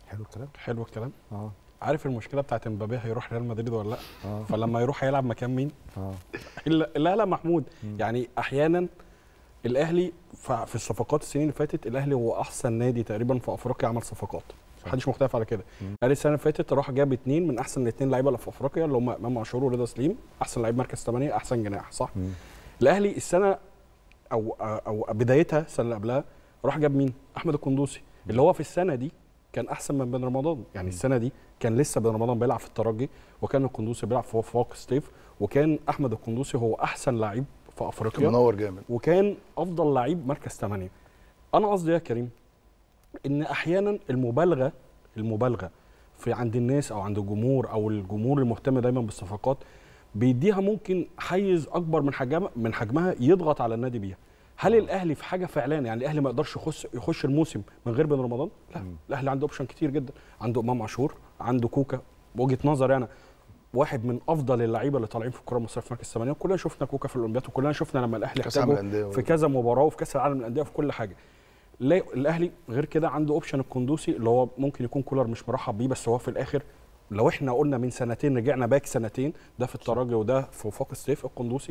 حلو الكلام حلو الكلام اه عارف المشكله بتاعت امبابي هيروح ريال مدريد ولا لا اه فلما يروح هيلعب مكان مين اه لا لا لا محمود مم. يعني احيانا الاهلي ف- في الصفقات السنين اللي فاتت الاهلي هو احسن نادي تقريبا في افريقيا عمل صفقات محدش مختلف على كده مم. الاهلي السنه اللي فاتت راح جاب اثنين من احسن الاثنين لعيبه اللي في افريقيا اللي هم امام عاشور ورضا سليم احسن لعيب مركز 8 احسن جناح صح مم. الاهلي السنه او او بدايتها السنه اللي قبلها راح جاب مين احمد القندوسي اللي هو في السنه دي كان احسن من بن رمضان يعني مم. السنه دي كان لسه بن رمضان بيلعب في الترجي وكان القندوسي بيلعب في وفاق ستيف وكان احمد القندوسي هو احسن لعيب في افريقيا منور جامد وكان افضل لعيب مركز 8 انا قصدي يا كريم ان احيانا المبالغه المبالغه في عند الناس او عند الجمهور او الجمهور المهتم دايما بالصفقات بيديها ممكن حيز اكبر من حجمها من حجمها يضغط على النادي بيها هل الاهلي في حاجه فعليا يعني الاهلي ما يقدرش يخش يخش الموسم من غير بن رمضان لا مم. الاهلي عنده اوبشن كتير جدا عنده امام عاشور عنده كوكا بوجهه نظري انا واحد من افضل اللعيبه اللي طالعين في الكره المصريه في مركز 8 وكلنا شفنا كوكا في الاولمبياد وكلنا شفنا لما الاهلي كاس العالم احتاجه للانديه في كذا مباراه وفي كاس العالم للانديه وفي كل حاجه لا الاهلي غير كده عنده اوبشن القندوسي اللي هو ممكن يكون كولر مش مرحب بيه بس هو في الاخر لو احنا قلنا من سنتين رجعنا باك سنتين ده في الترجي وده في وفاق السيف القندوسي